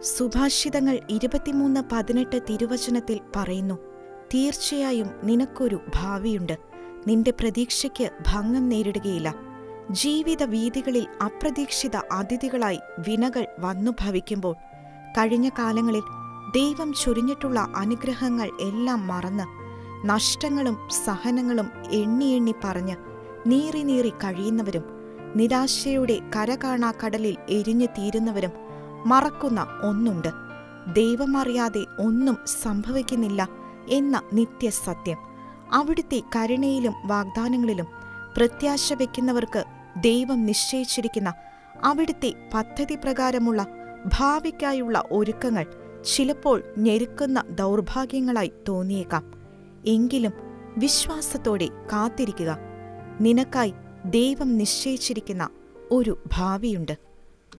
സുഭാഷിതങ്ങൾ ഇരുപത്തിമൂന്ന് പതിനെട്ട് തിരുവചനത്തിൽ പറയുന്നു തീർച്ചയായും നിനക്കൊരു ഭാവിയുണ്ട് നിന്റെ പ്രതീക്ഷയ്ക്ക് ഭംഗം നേരിടുകയില്ല ജീവിത വീതികളിൽ അപ്രതീക്ഷിത അതിഥികളായി വിനകൾ വന്നു ഭവിക്കുമ്പോൾ കഴിഞ്ഞ കാലങ്ങളിൽ ദൈവം ചൊരിഞ്ഞിട്ടുള്ള അനുഗ്രഹങ്ങൾ എല്ലാം മറന്ന് നഷ്ടങ്ങളും സഹനങ്ങളും എണ്ണി എണ്ണി പറഞ്ഞ് നീറി നീറി കഴിയുന്നവരും നിരാശയുടെ കരകാണാ കടലിൽ എരിഞ്ഞു തീരുന്നവരും മറക്കുന്ന ഒന്നുണ്ട് ദൈവമറിയാതെ ഒന്നും സംഭവിക്കുന്നില്ല എന്ന നിത്യസത്യം അവിടുത്തെ കരുണയിലും വാഗ്ദാനങ്ങളിലും പ്രത്യാശ വയ്ക്കുന്നവർക്ക് ദൈവം നിശ്ചയിച്ചിരിക്കുന്ന അവിടുത്തെ പദ്ധതി പ്രകാരമുള്ള ഭാവിക്കായുള്ള ഒരുക്കങ്ങൾ ചിലപ്പോൾ ഞെരുക്കുന്ന ദൗർഭാഗ്യങ്ങളായി തോന്നിയേക്കാം എങ്കിലും വിശ്വാസത്തോടെ കാത്തിരിക്കുക നിനക്കായി ദൈവം നിശ്ചയിച്ചിരിക്കുന്ന ഒരു ഭാവിയുണ്ട്